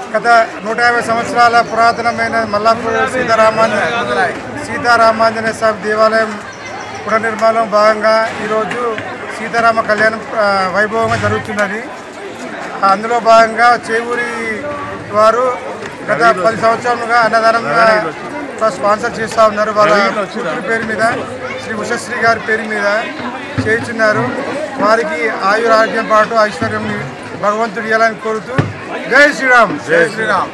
గత నూట యాభై సంవత్సరాల పురాతనమైన మల్లాపూర్ సీతారామాంజ సీతారామాంజనేయ స్వామి దేవాలయం పునర్నిర్మాణం భాగంగా ఈరోజు సీతారామ కళ్యాణం ఆ, వైభవంగా జరుగుతున్నది అందులో భాగంగా చేవూరి వారు గత పది సంవత్సరాలుగా అన్నదానంగా స్పాన్సర్ చేస్తూ ఉన్నారు వాళ్ళ కూతురి పేరు మీద శ్రీ ఉషశ్రీ గారి పేరు మీద చేయించున్నారు వారికి ఆయురారోగ్యం పాటు ఐశ్వర్యం భగవంతుడు ఇవ్వాలని కోరుతూ జై శ్రీరామ్ జై శ్రీరామ్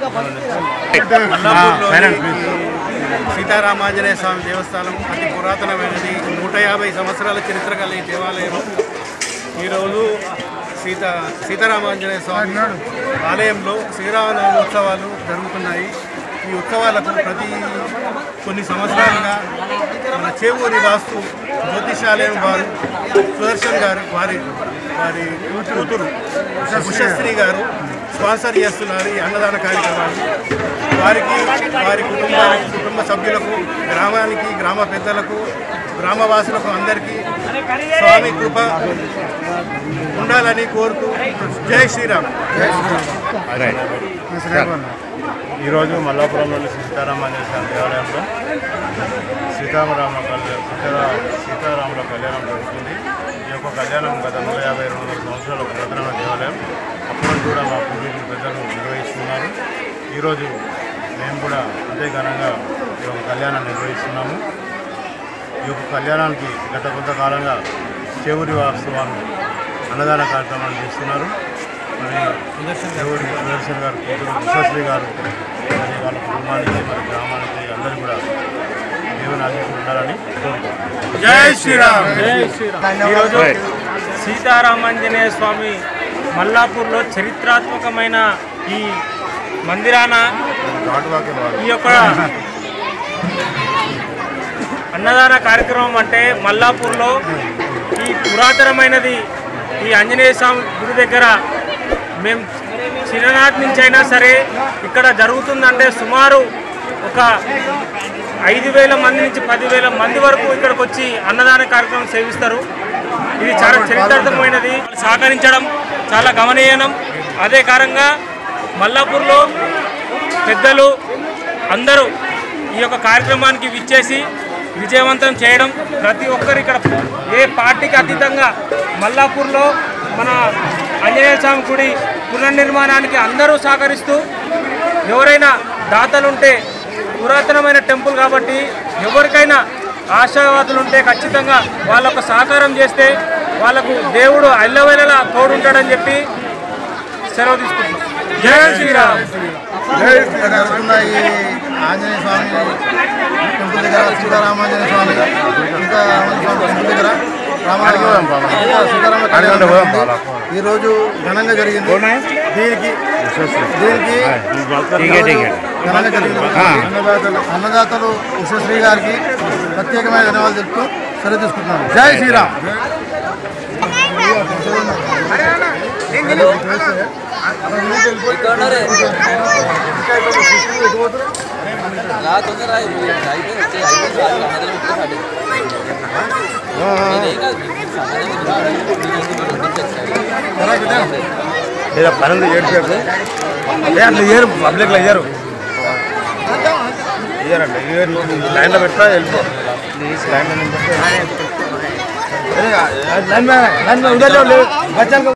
సీతారామాంజనేయ స్వామి దేవస్థానం అతి పురాతనమైనది నూట యాభై సంవత్సరాల చరిత్ర గల ఈ దేవాలయం ఈరోజు సీత సీతారామాంజనేయ స్వామి ఆలయంలో శ్రీరామనవమి ఉత్సవాలు జరుగుతున్నాయి ఈ ఉత్సవాలకు ప్రతి కొన్ని సంవత్సరాలుగా మన చేవూరి వాస్తు జ్యోతిషాలయం వారు సుదర్శన్ గారు వారి వారి కూతురు ఉషశ్రీ గారు స్పాన్సర్ చేస్తున్నారు ఈ అన్నదాన కార్యక్రమాన్ని వారికి వారి కుటుంబానికి కుటుంబ సభ్యులకు గ్రామానికి గ్రామ పెద్దలకు గ్రామవాసులకు అందరికీ స్వామి కృప ఉండాలని కోరుతూ జై శ్రీరామ్ ఈరోజు మల్లాపురంలోని సీతారామాంజనేయ స్వామి దేవాలయంలో సీతారామ కళ్యాణం సీతారా సీతారాముల కళ్యాణం జరుగుతుంది ఈ యొక్క కళ్యాణం గత నూట యాభై రెండు వందల సంవత్సరాల పురాతనమైన దేవాలయం అప్పుడు కూడా మా పూర్వీకులు పెద్దలు నిర్వహిస్తున్నారు ఈరోజు మేము కూడా అంతే ఘనంగా ఈ యొక్క కళ్యాణాన్ని నిర్వహిస్తున్నాము ఈ యొక్క కళ్యాణానికి గత కొంతకాలంగా చెవురి వాస్తవాలు అన్నదాన కార్యక్రమాలు చేస్తున్నారు మరి దేవుడి సుదర్శన్ గారు కూతురు విశ్వశ్రీ గారు మరి వాళ్ళ కుటుంబానికి మరి గ్రామానికి అందరూ కూడా దేవుని ఆశీస్సులు ఉండాలని కోరుకుంటున్నాను జై శ్రీరామ్ ఈరోజు సీతారామాంజనేయ స్వామి మల్లాపూర్లో చరిత్రాత్మకమైన ఈ మందిరాన ఈ యొక్క అన్నదాన కార్యక్రమం అంటే మల్లాపూర్లో ఈ పురాతనమైనది ఈ ఆంజనేయ స్వామి గుడి దగ్గర మేము చిన్ననాటి నుంచి అయినా సరే ఇక్కడ జరుగుతుందంటే సుమారు ఒక ఐదు వేల మంది నుంచి పదివేల మంది వరకు ఇక్కడికి వచ్చి అన్నదాన కార్యక్రమం సేవిస్తారు ఇది చాలా చరిత్రాత్మకమైనది సహకరించడం చాలా గమనీయనం అదే కారంగా మల్లాపూర్లో పెద్దలు అందరూ ఈ యొక్క కార్యక్రమానికి విచ్చేసి విజయవంతం చేయడం ప్రతి ఒక్కరు ఇక్కడ ఏ పార్టీకి అతీతంగా మల్లాపూర్లో మన ఆంజనేయ స్వామి గుడి పునర్నిర్మాణానికి అందరూ సహకరిస్తూ ఎవరైనా దాతలుంటే పురాతనమైన టెంపుల్ కాబట్టి ఎవరికైనా ఆశావాదులు ఉంటే ఖచ్చితంగా వాళ్ళకు సహకారం చేస్తే వాళ్ళకు దేవుడు అల్లవేళలా తోడుంటాడని చెప్పి సెలవు తీసుకుంటున్నాం జై శ్రీరామ్ జరుగుతున్న ఈ ఆంజనేయ స్వామి టెంపుల్ దగ్గర సీతారామాంజనేయ స్వామి సీతారామాంజనేయ స్వామి టెంపుల్ దగ్గర రామ సీతారామ కళ్యాణం జరిగింది. ఈరోజు ఘనంగా జరిగింది దీనికి దీనికి ఘనంగా జరిగింది అన్నదాతలు అన్నదాతలు ఉషశ్రీ గారికి ప్రత్యేకమైన ధన్యవాదాలు తెలుపుతూ సెలవు తీసుకుంటున్నాను జై శ్రీరామ్ లేదా పనులు ఏడ్చేపు అట్లా ఇయ్యరు పబ్లిక్లో ఇయ్యరు ఇయ్యరండి ఇయ్యరు లైన్లో పెట్టా వెళ్ళిపో లైన్లో నేను పెడతా. లైన్ में लैंड में उधर जाओ बच्चा को